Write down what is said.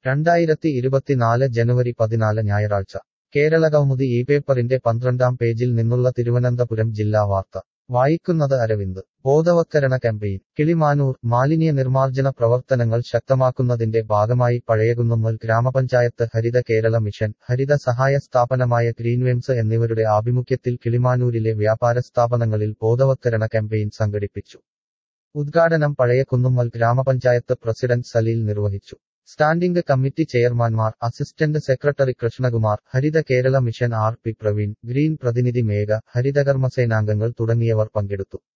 രണ്ടായിരത്തി ഇരുപത്തിനാല് ജനുവരി പതിനാല് ഞായറാഴ്ച കേരളകൗമുദി ഈ പേപ്പറിന്റെ പന്ത്രണ്ടാം പേജിൽ നിന്നുള്ള തിരുവനന്തപുരം ജില്ലാ വാർത്ത വായിക്കുന്നത് അരവിന്ദ് ബോധവത്കരണ ക്യാമ്പയിൻ കിളിമാനൂർ മാലിന്യ നിർമ്മാർജ്ജന പ്രവർത്തനങ്ങൾ ശക്തമാക്കുന്നതിന്റെ ഭാഗമായി പഴയകുന്നുമ്മൽ ഗ്രാമപഞ്ചായത്ത് ഹരിത കേരള മിഷൻ ഹരിത സഹായ സ്ഥാപനമായ ഗ്രീൻവേംസ് എന്നിവരുടെ ആഭിമുഖ്യത്തിൽ കിളിമാനൂരിലെ വ്യാപാര സ്ഥാപനങ്ങളിൽ ബോധവത്കരണ ക്യാമ്പയിൻ സംഘടിപ്പിച്ചു ഉദ്ഘാടനം പഴയകുന്നുമ്മൽ ഗ്രാമപഞ്ചായത്ത് പ്രസിഡന്റ് സലീൽ നിർവഹിച്ചു സ്റ്റാൻഡിംഗ് കമ്മിറ്റി ചെയർമാൻമാർ assistant secretary Krishnakumar Haritha Kerala mission R P Praveen green പ്രതിനിധി മേഘ ഹരിതകർമ്മസേനാംഗങ്ങൾ തുടങ്ങിയവർ പങ്കെടുത്തു